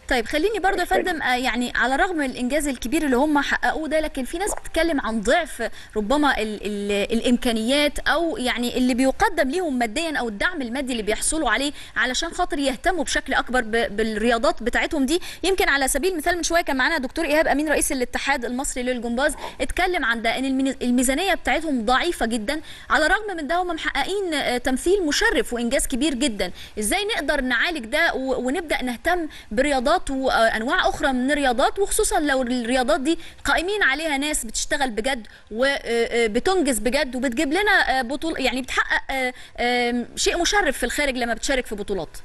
طيب خليني برضه يا فندم آه، يعني على الرغم من الانجاز الكبير اللي هم حققوه ده لكن في ناس بتتكلم عن ضعف ربما ال ال الامكانيات او يعني اللي بيقدم ليهم ماديا او الدعم المادي اللي بيحصلوا عليه علشان خاطر يهتموا بشكل اكبر ب- بالرياضات بتاعتهم دي يمكن على سبيل المثال من شويه كان معانا دكتور ايهاب امين رئيس الاتحاد المصري للجمباز اتكلم عن ده ان الميز- الميزانيه بتاعتهم ضعيفه جدا على الرغم من ده هم محققين آه، تمثيل مشرف وانجاز كبير جدا ازاي نقدر نعالج ده و- ونبدا نهتم برياضات وانواع اخرى من الرياضات وخصوصا لو الرياضات دي قائمين عليها ناس بتشتغل بجد وبتنجز بجد وبتجيب لنا آه، بطول يعني بتحقق آه، آه، شيء مشرف في الخارج لما بتشارك في بطولات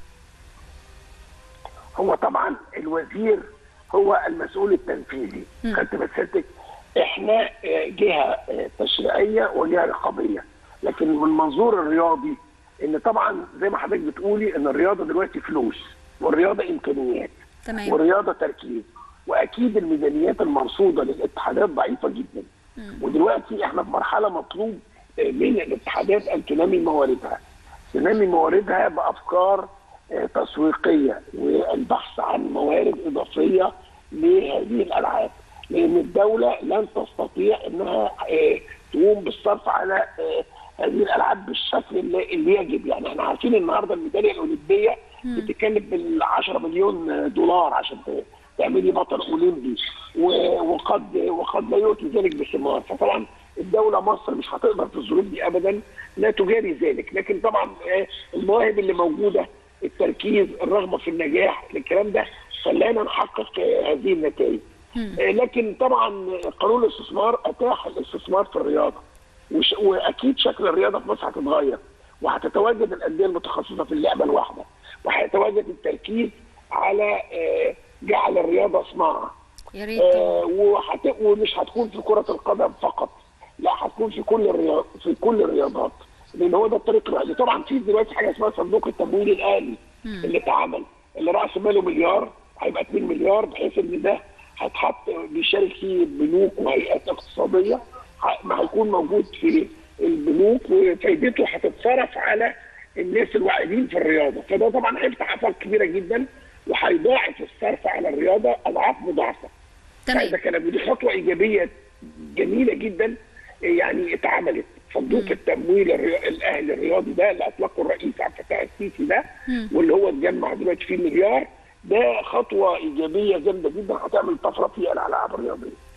هو طبعا الوزير هو المسؤول التنفيذي خدت بسيادتك احنا آه، جهه آه، تشريعيه وجهه رقابيه لكن من المنظور الرياضي ان طبعا زي ما حضرتك بتقولي ان الرياضه دلوقتي فلوس والرياضه امكانيات تمام والرياضه تركيز واكيد الميزانيات المرصوده للاتحادات ضعيفه جدا ودلوقتي احنا في مرحله مطلوب آه، من الاتحادات ان تنمي مواردها تنمي مواردها بافكار آه، تسويقيه والبحث عن موارد اضافيه لهذه الالعاب لان الدوله لن تستطيع انها آه، تقوم بالصرف على آه، هذه الالعاب بالشكل اللي اللي يجب يعني احنا عارفين النهارده الميداليه الاولمبيه بتتكلف بال 10 مليون دولار عشان ت- تعملي بطل اولمبي و- وقد وقد لا يؤتي ذلك بثمار فطبعا الدوله مصر مش هتقدر في الظروف دي ابدا لا تجاري ذلك لكن طبعا آه، المواهب اللي موجوده التركيز الرغبه في النجاح الكلام ده خلانا نحقق آه، هذه النتائج آه، لكن طبعا قانون الاستثمار اتاح الاستثمار في الرياضه وش واكيد شكل الرياضه في مصر هتتغير وهتتواجد الانديه المتخصصه في اللعبه الواحده وهيتواجد التركيز على آه، جعل الرياضه صناعه يا ريت آه، وهت... ومش هتكون في كره القدم فقط لا هتكون في كل الرياض في كل الرياضات لان هو ده الطريق الوحيد طبعا في دلوقتي حاجه اسمها صندوق التمويل الاهلي اللي اتعمل اللي راس ماله مليار هيبقى 2 مليار بحيث ان ده هيتحط بيشارك فيه بنوك وهيئات اقتصاديه ه- ما هيكون موجود في البنوك وفايدته هتتصرف على الناس الواعدين في الرياضه فده طبعا هيفتح افاق كبيره جدا وهيضاعف الصرف على الرياضه اضعاف مضاعفه تمام هذا كلام ودي خطوه ايجابيه جميله جدا يعني اتعملت صندوق التمويل الري- الاهلي الرياضي ده اللي اطلقه الرئيس عبد الفتاح السيسي ده واللي هو اتجمع دلوقتي فيه مليار ده خطوه ايجابيه جامده جدا هتعمل طفره في الالعاب الرياضيه